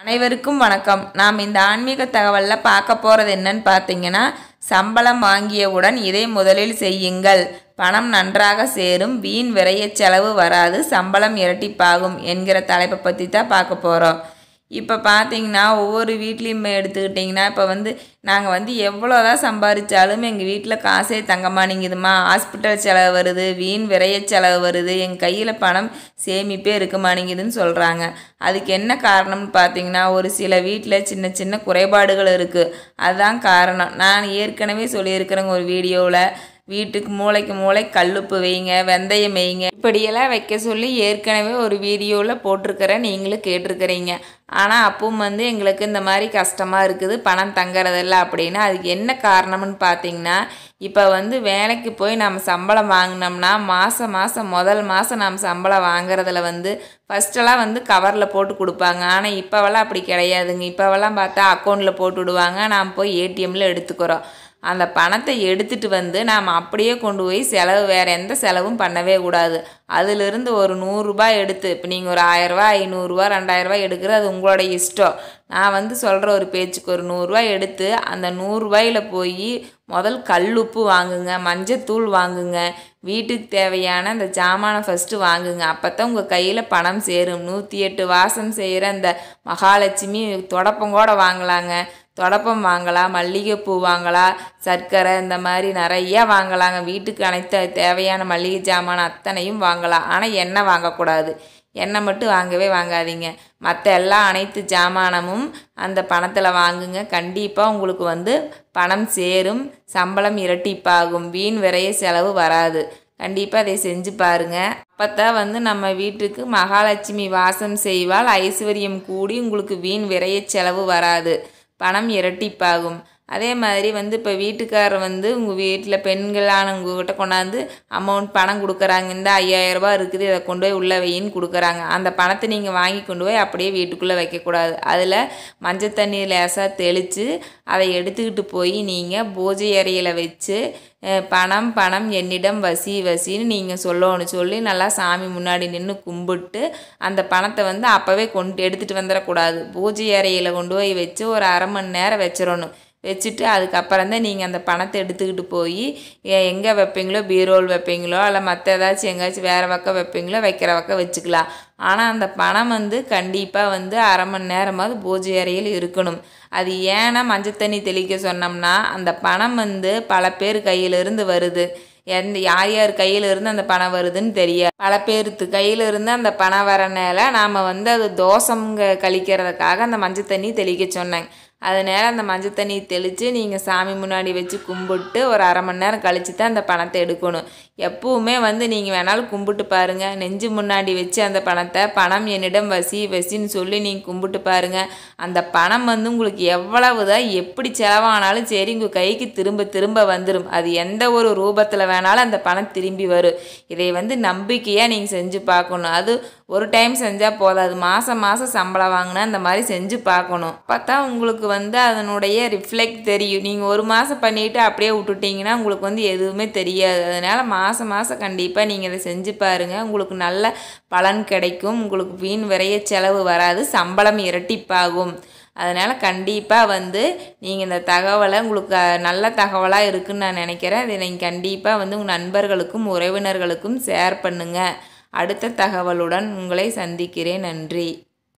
அனைவருக்கும் வணக்கம் நாம் இந்த ஆன்மீக தகவலில் பார்க்க போகிறது என்னன்னு பார்த்தீங்கன்னா சம்பளம் வாங்கியவுடன் இதை முதலில் செய்யுங்கள் பணம் நன்றாக சேரும் வீண் விரைய செலவு வராது சம்பளம் இரட்டிப்பாகும் என்கிற தலைப்பை பற்றி தான் பார்க்க போகிறோம் இப்போ பார்த்தீங்கன்னா ஒவ்வொரு வீட்லேயும் எடுத்துக்கிட்டிங்கன்னா இப்போ வந்து நாங்கள் வந்து எவ்வளோ தான் சம்பாதிச்சாலும் எங்கள் வீட்டில் காசே தங்க மாட்டேங்குதுமா ஹாஸ்பிட்டல் செலவு வருது வீண் விரைய செலவு வருது எங்கள் கையில் பணம் சேமிப்பே இருக்க மாட்டேங்குதுன்னு சொல்கிறாங்க அதுக்கு என்ன காரணம்னு பார்த்தீங்கன்னா ஒரு சில வீட்டில் சின்ன சின்ன குறைபாடுகள் இருக்குது அதுதான் காரணம் நான் ஏற்கனவே சொல்லியிருக்கிறேங்க ஒரு வீடியோவில் வீட்டுக்கு மூளைக்கு மூளை கல்லுப்பு வைங்க வெந்தயம் வைங்க இப்படியெல்லாம் வைக்க சொல்லி ஏற்கனவே ஒரு வீடியோவில் போட்டிருக்கிறேன் நீங்களும் கேட்டிருக்கிறீங்க ஆனால் அப்பவும் வந்து எங்களுக்கு இந்த மாதிரி கஷ்டமாக இருக்குது பணம் தங்குறதில்ல அப்படின்னா அதுக்கு என்ன காரணம்னு பார்த்தீங்கன்னா இப்போ வந்து வேலைக்கு போய் நம்ம சம்பளம் வாங்கினோம்னா மாதம் மாதம் முதல் மாதம் நம்ம சம்பளம் வாங்குறதுல வந்து ஃபஸ்ட்டெல்லாம் வந்து கவரில் போட்டு கொடுப்பாங்க ஆனால் இப்போவெல்லாம் அப்படி கிடையாதுங்க இப்போவெல்லாம் பார்த்தா அக்கௌண்ட்டில் போட்டு விடுவாங்க நாம் போய் ஏடிஎம்மில் எடுத்துக்கிறோம் அந்த பணத்தை எடுத்துகிட்டு வந்து நாம் அப்படியே கொண்டு போய் செலவு வேறு எந்த செலவும் பண்ணவே கூடாது அதிலிருந்து ஒரு நூறுரூபா எடுத்து இப்போ நீங்கள் ஒரு ஆயிரரூபா ஐநூறுரூவா ரெண்டாயிரரூபா எடுக்கிறது அது உங்களோட இஷ்டம் நான் வந்து சொல்கிற ஒரு பேச்சுக்கு ஒரு நூறுரூவா எடுத்து அந்த நூறுரூவாயில் போய் முதல் கல்லுப்பு வாங்குங்க மஞ்சத்தூள் வாங்குங்க வீட்டுக்கு தேவையான அந்த ஜாமானை ஃபஸ்ட்டு வாங்குங்க அப்போ தான் உங்கள் கையில் பணம் சேரும் நூற்றி எட்டு வாசம் செய்கிற அந்த மகாலட்சுமி தொடப்பம் கூட வாங்கலாங்க தொடப்பம் வாங்கலாம் மல்லிகைப்பூ வாங்கலாம் சர்க்கரை இந்த மாதிரி நிறையா வாங்கலாங்க வீட்டுக்கு அனைத்து தேவையான மல்லிகை ஜாமான் அத்தனையும் வாங்கலாம் ஆனால் எண்ணெய் வாங்கக்கூடாது எண்ணெய் மட்டும் வாங்கவே வாங்காதீங்க மற்ற எல்லா அனைத்து ஜாமானமும் அந்த பணத்தில் வாங்குங்க கண்டிப்பாக உங்களுக்கு வந்து பணம் சேரும் சம்பளம் இரட்டிப்பாகும் வீண் விரைய செலவு வராது கண்டிப்பாக அதை செஞ்சு பாருங்கள் அப்போ தான் வந்து நம்ம வீட்டுக்கு மகாலட்சுமி வாசம் செய்வால் ஐஸ்வர்யம் கூடி உங்களுக்கு வீண் விரைய செலவு வராது பணம் இரட்டிப்பாகும் அதே மாதிரி வந்து இப்போ வீட்டுக்காரர் வந்து உங்கள் வீட்டில் பெண்களானவங்ககிட்ட கொண்டாந்து அமௌண்ட் பணம் கொடுக்குறாங்க இந்த ஐயாயிரரூபா இருக்குது இதை கொண்டு போய் உள்ளே வையின்னு கொடுக்குறாங்க அந்த பணத்தை நீங்கள் வாங்கி கொண்டு போய் அப்படியே வீட்டுக்குள்ளே வைக்கக்கூடாது அதில் மஞ்சள் தண்ணி லேசாக தெளித்து அதை எடுத்துக்கிட்டு போய் நீங்கள் பூஜை அறையில் வச்சு பணம் பணம் என்னிடம் வசி வசின்னு நீங்கள் சொல்லணும் சொல்லி நல்லா சாமி முன்னாடி நின்று கும்பிட்டு அந்த பணத்தை வந்து அப்போவே கொண்டு எடுத்துகிட்டு வந்துடக்கூடாது பூஜை அறையில் கொண்டு போய் வச்சு ஒரு அரை மணி நேரம் வச்சிடணும் வச்சுட்டு அதுக்கப்புறம் தான் நீங்கள் அந்த பணத்தை எடுத்துக்கிட்டு போய் எங்கே வைப்பீங்களோ பீரோல் வைப்பீங்களோ இல்லை மற்ற ஏதாச்சும் எங்கேயாச்சும் வேறு பக்கம் வைப்பீங்களோ வைக்கிற பக்கம் வச்சுக்கலாம் ஆனால் அந்த பணம் வந்து கண்டிப்பாக வந்து அரை மணி நேரமாவது பூஜை அறையில் இருக்கணும் அது ஏன்னா மஞ்சள் தண்ணி தெளிக்க சொன்னோம்னா அந்த பணம் வந்து பல பேர் கையிலிருந்து வருது எந்த யார் யார் கையிலிருந்து அந்த பணம் வருதுன்னு தெரியாது பல பேருக்கு கையிலிருந்து அந்த பணம் வரனால நாம் வந்து அது தோசங்க கழிக்கிறதுக்காக அந்த மஞ்சள் தண்ணி தெளிக்க சொன்னாங்க அதனால் அந்த மஞ்சள் தண்ணி தெளித்து நீங்கள் சாமி முன்னாடி வச்சு கும்பிட்டு ஒரு அரை மணி நேரம் கழித்து தான் அந்த பணத்தை எடுக்கணும் எப்பவுமே வந்து நீங்கள் வேணாலும் கும்பிட்டு பாருங்கள் நெஞ்சு முன்னாடி வச்சு அந்த பணத்தை பணம் என்னிடம் வசி வசின்னு சொல்லி நீங்கள் கும்பிட்டு பாருங்கள் அந்த பணம் வந்து உங்களுக்கு எவ்வளவு தான் எப்படி செலவானாலும் சரி உங்கள் கைக்கு திரும்ப திரும்ப வந்துடும் அது எந்த ஒரு ரூபத்தில் வேணாலும் அந்த பணம் திரும்பி வரும் இதை வந்து நம்பிக்கையாக நீங்கள் செஞ்சு பார்க்கணும் அது ஒரு டைம் செஞ்சால் போதாது மாதம் மாதம் சம்பளம் வாங்கினா அந்த மாதிரி செஞ்சு பார்க்கணும் பார்த்தா உங்களுக்கு வந்து அதனுடைய ரிஃப்ளெக்ட் தெரியும் நீங்கள் ஒரு மாதம் பண்ணிவிட்டு அப்படியே விட்டுட்டிங்கன்னா உங்களுக்கு வந்து எதுவுமே தெரியாது அதனால் மாதம் மாதம் கண்டிப்பாக நீங்கள் இதை செஞ்சு பாருங்கள் உங்களுக்கு நல்ல பலன் கிடைக்கும் உங்களுக்கு வீண் விரைய செலவு வராது சம்பளம் இரட்டிப்பாகும் அதனால் கண்டிப்பாக வந்து நீங்கள் இந்த தகவலை உங்களுக்கு நல்ல தகவலாக இருக்குன்னு நான் நினைக்கிறேன் இதை நீங்கள் கண்டிப்பாக வந்து உங்கள் நண்பர்களுக்கும் உறவினர்களுக்கும் ஷேர் பண்ணுங்கள் அடுத்த தகவலுடன் உங்களை சந்திக்கிறேன் நன்றி